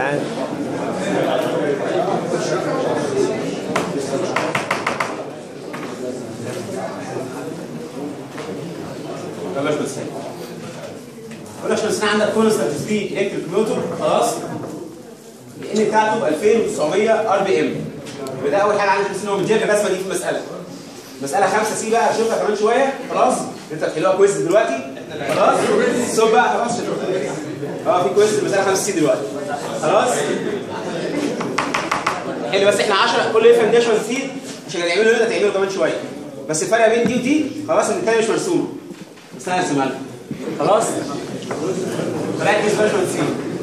جدعان بلاش بس بلاش بس عندك كونستانت سبيد الكتريك موتور خلاص الان بتاعته ب 2900 ار بي ام وده اول حاجه عندك بس ان هو مديلك الرسمه دي في المساله مساله 5 سي بقى هشوفها كمان شويه خلاص انت بتحلوها كويز دلوقتي خلاص صوب بقى خلاص اه في كويز المساله 5 سي دلوقتي خلاص حلو بس احنا 10 كل يفهم ده شويه سي عشان هنعمله نقدر تعمله كمان شويه بس الفرق بين دي ودي خلاص ان الثانيه مش مرسومه بس انا هرسمها لك خلاص ركز بقى شويه سي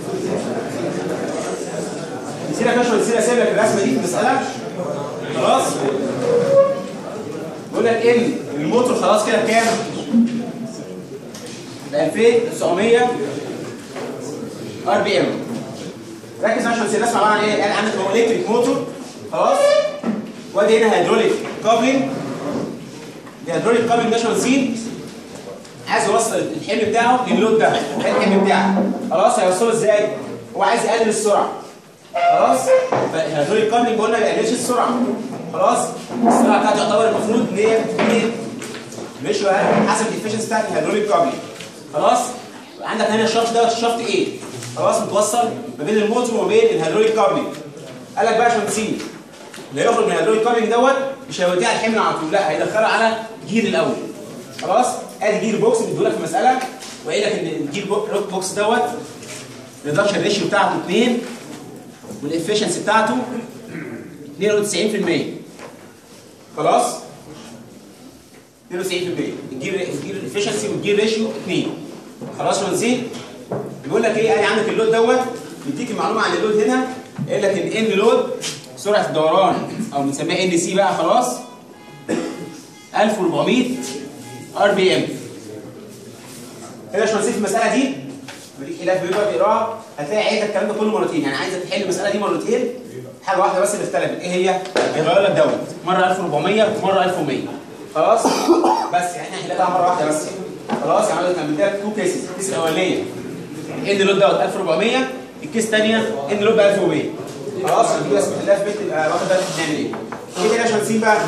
نسينا كده شويه سي اسيب لك الرسمه دي في المساله خلاص بقول لك ان الموتور خلاص كده بكام؟ ب 2900 ار بي ام ركز عشان الرسمه عباره عن ايه؟ يعني عندك هو الكتريك موتور خلاص وادي هنا هيدروليك كابلنج دي هيدروليك كابلنج ناشونال سين عايز يوصل الحمل بتاعه للود ده الحمل بتاعه خلاص هيوصله ازاي؟ هو عايز يقلل السرعه خلاص فالهيدروليك كابلنج قلنا ما يقللش السرعه خلاص السرعه بتاعته يعتبر المفروض ان هي مش اقل حسب الافشنسي بتاعت الهيدروليك كابلنج خلاص عندك هنا الشفط دوت الشفط ايه؟ خلاص متوصل ما بين الموتور وما بين الهيدروليك كابلنج قال لك بقى عشان تسيب اللي هيخرج من الهيدروليك كابلنج دوت مش هيوديه على الحمل على طول لا هيدخله على جير الاول خلاص ادي جير بوكس مديهولك في المساله وقايل لك ان الجير بوكس دوت الريدكشن ريشيو بتاعته 2 والافشنسي بتاعته 92% خلاص 92% الجير الجير الافشنسي والجير ريشيو 2 خلاص يا نسيت بيقول لك ايه ادي عندك اللود دوت بيديك المعلومه عن اللود هنا قال لك ان ان لود سرعه الدوران او بنسميها ان سي بقى خلاص 1400 ار بي ام هنا يا نسيت المساله دي بديك خلاف بيبقى تقراها هتلاقي عايزك الكلام ده كله مرتين يعني عايزك تحل المساله دي مرتين حاجه واحده بس اللي اختلفت ايه هي؟ هيغير لك دوت مره 1400 ومره 1100 خلاص بس يعني احنا هنحلها مره واحده بس خلاص يعني انا كان لك تو كيسز الكيس الاولانيه ان لود دوت 1400 الكيس الثانيه ان لود ب 1100 خلاص دي بس بنحلها في بيت تبقى واخد بالك بنعمل ايه ايه تاني عشان نسيب بقى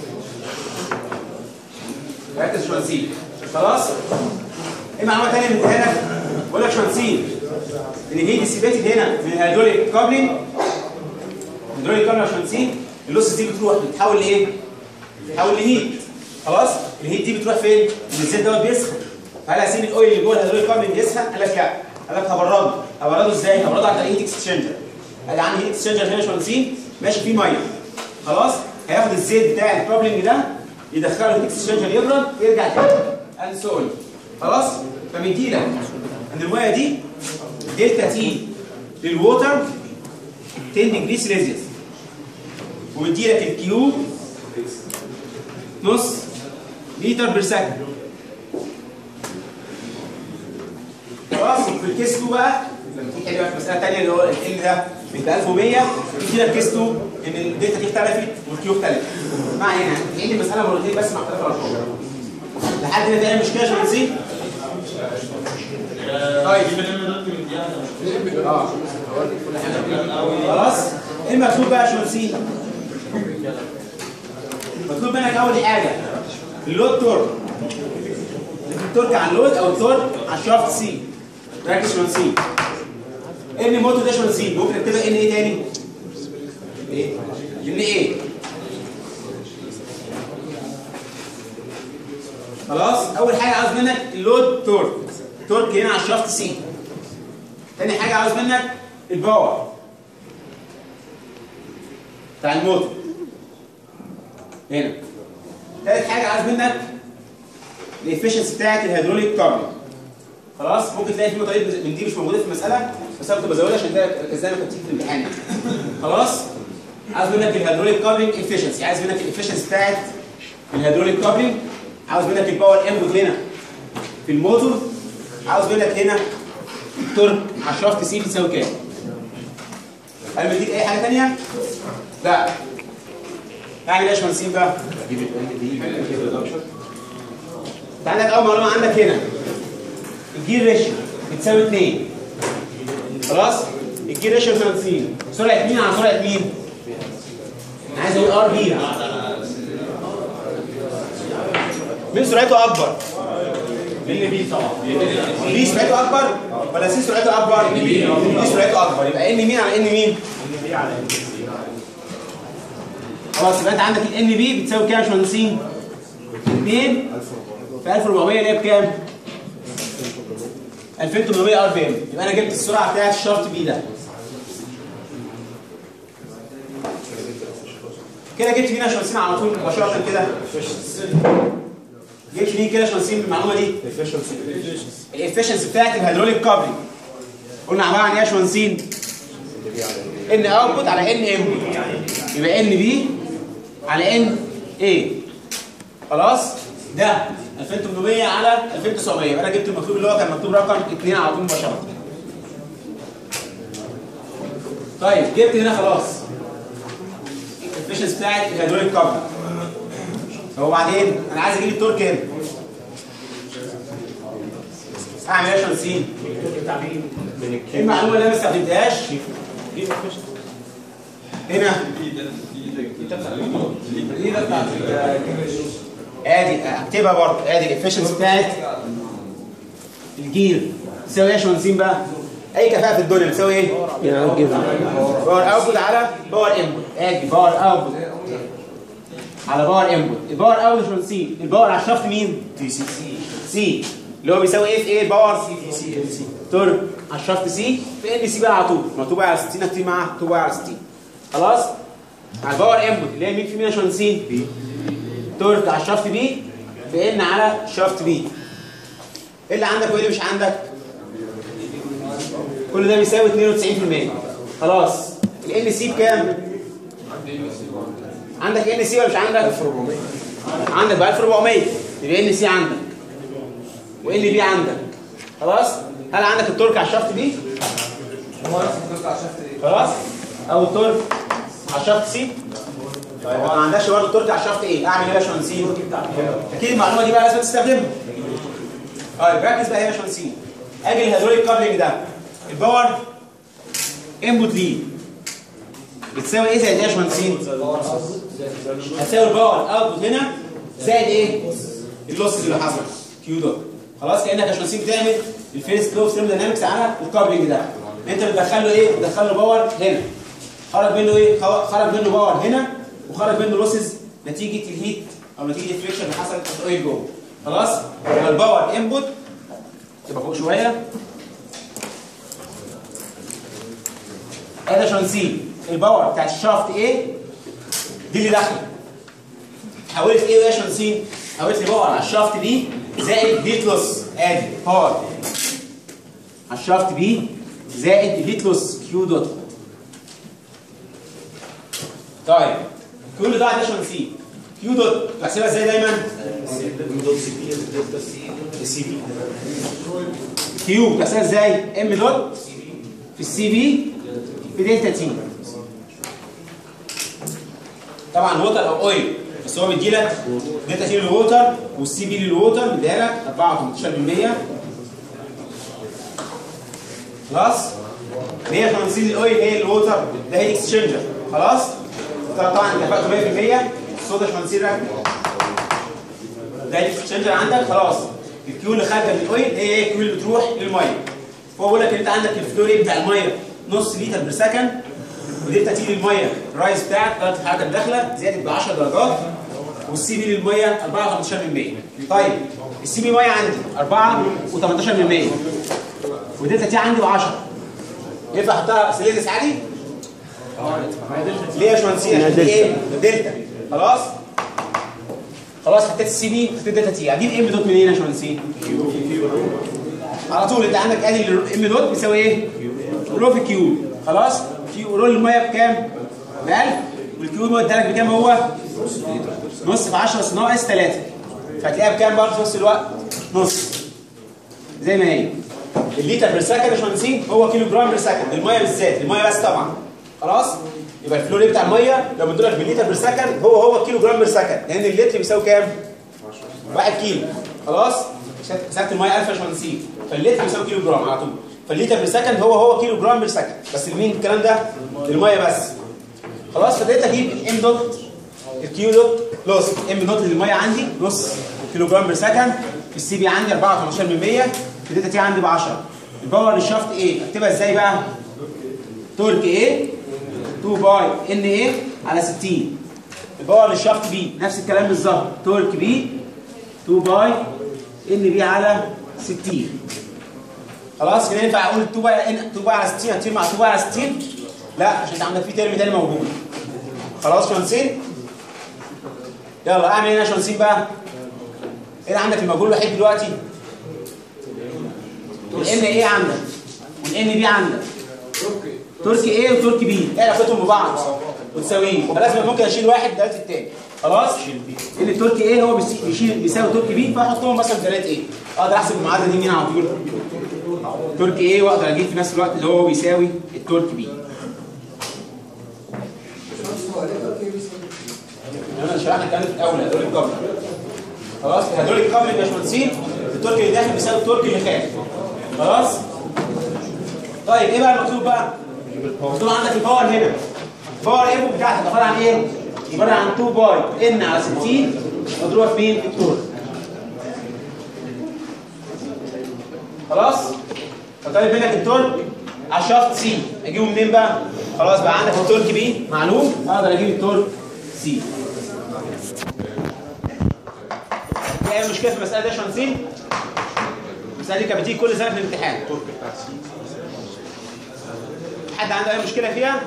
ركز عشان نسيب خلاص ايه معلومه ثانيه مديها لك بقول لك عشان نسيب ان هي ديسيبيتد هنا من الهيدروليك كابلنج الهيدروليك كابلنج عشان نسيب اللوسز دي بتروح بتتحول لايه؟ بتتحول لهيت خلاص الهيت دي بتروح فين؟ ان الزيت دوت بيسخن فهل هسيب الاويل اللي جوه الهيدروليك كابلنج يسخن؟ قال لك لا قال لك هبرده هبرده ازاي؟ هبرده عن طريق هيت اكسشينجر قال عندي هيت اكسشينجر هنا شمسين ماشي فيه ميه خلاص هياخد الزيت بتاع الكابلنج ده يدخله الهيت اكسشينجر يبرد يرجع تاني اند سو خلاص فبيدي لك ان الميه دي دلتا تي للووتر 10 ديجري سيليزيوس ومدي لك الكيو نص لتر بير سكند خلاص في الكيس 2 بقى لما تيجي تحل بقى في مساله ثانيه اللي هو ال ده ب 1100 يجي لك كيس 2 ان الداتا دي اختلفت والكيو اختلفت ما علينا تعيد المساله مرتين بس مع اختلاف الارقام لحد هنا في مشكله يا شمسي طيب اه خلاص ايه المكتوب بقى يا شمسي مطلوب منك اول حاجه اللود تورك التورك على اللود او التورك على الشافت سي ركز شمال سي ان موتو ده شمال سي ممكن اكتبها ان ايه تاني؟ ايه؟ ان ايه؟ خلاص اول حاجه عاوز منك اللود تورك تورك هنا على الشافت سي تاني حاجه عاوز منك الباور بتاع الموتور هنا تالت حاجه عايز منك الافشنسي بتاعت الهيدروليك كابلنج خلاص ممكن تلاقي في مطالب من دي مش موجوده في المساله بس انا كنت بزودها عشان ده زي ما كنت في الامتحان خلاص عايز منك الهيدروليك كابلنج افشنسي عايز منك الافشنسي بتاعت الهيدروليك كابلنج عاوز منك الباور انبوت هنا في الموتور عاوز منك هنا التورك على الشافت سي بتساوي كام هل مديك اي حاجه ثانيه لا اعمل ايه يا باشمهندسين بقى انت عندك اول معلومه عندك هنا الجير ريشيو بتساوي 2 خلاص الجير ريشيو باشمهندسين سرعه مين على سرعه مين؟ انا عايز اقول ار بي مين سرعته اكبر؟ ال بي طبعا بي سرعته اكبر ولا سي سرعته اكبر؟ بي سرعته اكبر يبقى ان مين على ان مين؟ ال بي على ال بي خلاص يبقى انت عندك الان بي بتساوي كام يا باشمهندسين؟ 2 في 1400 اللي هي بكام؟ 2800 ار بي ام يبقى انا جبت السرعه بتاعت الشرط بي ده كده جبت مين يا باشمهندسين على طول مباشره كده جبت مين كده يا باشمهندسين بالمعلومه دي؟ الافشنسي بتاعت الهيدروليك كابلنج قلنا عباره عن ايه يا باشمهندسين؟ ان اوتبوت على ان ام يبقى ان بي على ان ايه خلاص ده 2800 على 2900 يبقى انا جبت المطلوب اللي هو كان مكتوب رقم 2 على طول مباشره طيب جبت هنا خلاص الافشنس بتاعت الهيدروليك كابل هو بعدين انا عايز اجيب التورك هنا اعمل ايه يا شمسين؟ ايه المعلومه اللي انا ما استخدمتهاش؟ هنا ادي اكتبها برضه ادي الافشنسي بتاعت الجير تساوي ايه يا شمسين بقى؟ اي كفاءه في الدنيا بتساوي ايه؟ باور اوتبوت على باور انبوت ادي باور اوتبوت على باور انبوت الباور اوتبوت يا شمسين الباور على الشفط مين؟ تي سي سي اللي هو بيساوي ايه في ايه الباور؟ سي سي سي تورك على الشفط سي في ان سي بقى على طول مكتوب على 60 اكتب معاها مكتوب على 60 خلاص؟ على الباور انبوت اللي هي مين في مين يا شمسين؟ بي تورك على الشفط بي في ان على شفط بي ايه اللي عندك وايه اللي مش عندك؟ كل ده بيساوي 92% خلاص ال سي بكام؟ عندك ان سي ولا مش عندك؟ 1400 عندك ب 1400 يبقى ان سي عندك وان بي عندك خلاص؟ هل عندك التورك على الشفط بي؟ خلاص؟ او التورك على الشفط سي؟ طيب ما عندكش برضه التورك على الشفط ايه؟ اعمل ايه يا باشمهندسين؟ اكيد المعلومه دي بقى لازم تستخدمها طيب ركز بقى يا باشمهندسين اجي الهيدروليك كابلنج ده الباور انبوت ليه بتساوي ايه زائد ايه يا باشمهندسين؟ هتساوي الباور اوتبوت هنا زائد ايه؟ اللوسز اللي حصل كيو دوت خلاص كانك يا باشمهندسين بتعمل الفيرست لو ثيرم داينامكس على الكابلنج ده انت بتدخل له ايه؟ بتدخل له باور هنا خرج منه ايه؟ خرج منه باور هنا وخرج منه لوسز نتيجه الهيت او نتيجه الفريكشن اللي حصلت في الاويل جوه خلاص؟ يبقى الباور انبوت تبقى فوق شويه ادي شانسين الباور بتاعت الشافت ايه دي اللي داخله حولت ايه يا شانسين حولت لي باور على الشافت بي زائد هيت لوس ادي باور على الشافت بي زائد هيت لوس كيو دوت طيب كل ده على شانسين كيو دوت بحسبها ازاي دايما السي بي كيو بحسبها ازاي ام دوت في السي بي في دلتا تي طبعا ووتر او اويل بس هو بيدي لك دلتا تي للووتر والسي بي للووتر بيديها لك 18% خلاص 150 الاويل هي الووتر ده هي اكسشينجر خلاص طبعا كفاءته 100% الصودا شمسين راكب ده الاكسشينجر عندك خلاص الكيو اللي خارجه من الاويل هي هي الكيو اللي بتروح للميه هو بيقول لك ان انت عندك الفلو ريت بتاع الميه نص لتر بير سكند ودلتا تي للميه الرايز بتاعك درجه الحراره الداخله زادت ب 10 درجات والسي بي للميه 4 15% طيب السي بي ميه عندي 4 و18% ودلتا تي عندي ب 10 ينفع احطها سيليزيس عادي؟ ليه يا باشمهندسين؟ عشان دي ايه؟ دلتا خلاص؟ خلاص حطيت السي بي حطيت دلتا تي اجيب ام دوت منين يا باشمهندسين؟ على طول انت عندك ادي الام دوت بيساوي ايه؟ رو في كيو خلاص؟ كيو رول الميه بكام؟ ب 1000 والكيو اللي ادالك بكام هو؟ نص في 10 بس ناقص 3 فهتلاقيها بكام برضه في نفس الوقت؟ نص زي ما هي الليتر بير سكند يا باشمهندسين هو كيلو جرام بير سكند الميه بالذات الميه بس طبعا خلاص؟ يبقى الفلو ريت بتاع الميه لو بيدولك بالليتر بير سكند هو هو كيلو جرام بير سكند لان اللتر بيساوي كام؟ 1 كيلو خلاص؟ حسبت الميه 1000 يا باشمهندسين فاللتر بيساوي كيلو جرام على طول فالليتر بير سكند هو هو كيلو جرام بير سكند بس لمين الكلام ده؟ للميه بس خلاص فابتديت اجيب الام دوت الكيو دوت بلس ام دوت للميه عندي نص كيلو جرام بير سكند السي بي عندي 4 15 من 100 الداتا تي عندي ب 10 الباور للشافت ايه؟ اكتبها ازاي بقى؟ تورك ايه 2 باي ان ايه على 60 الباور للشافت بي نفس الكلام بالظبط تورك بي 2 باي ان بي على 60 خلاص كده ينفع اقول 2 باي ان 2 باي على 60 هتطير مع 2 باي على 60 لا عشان انت عندك في ترم تاني موجود خلاص شمسين يلا اعمل ايه هنا شمسين بقى ايه اللي عندك المجهول الوحيد دلوقتي الان ايه عندك والان بي عندك تركي ايه وتركي بي ايه علاقتهم ببعض متساويين فلازم ممكن اشيل واحد دلوقتي التاني خلاص ان التركي ايه هو بيسي- بيشيل بيساوي تركي بي فاحطهم مثلا في دلاله ايه اقدر احسب المعادله دي مين على طول تركي ايه واقدر اجيب في نفس الوقت اللي هو بيساوي التركي بي انا شرحنا الكلام ده في الاول هدول الكابل خلاص هدول الكابل يا باشمهندسين التركي اللي داخل بيساوي التركي اللي خارج خلاص طيب ايه بقى المطلوب بقى مطلوب عندك الباور هنا الباور ايه بتاعتك عباره عن ايه عباره عن 2 باي ان على 60 مضروبه في مين في التورك خلاص فطالب منك التورك على الشافت سي اجيبه منين بقى خلاص بقى عندك التورك بي معلوم اقدر اجيب التورك سي في اي مشكله في المساله دي يا شمسين المساله دي كانت بتيجي كل سنه في الامتحان حد عنده اي مشكله فيها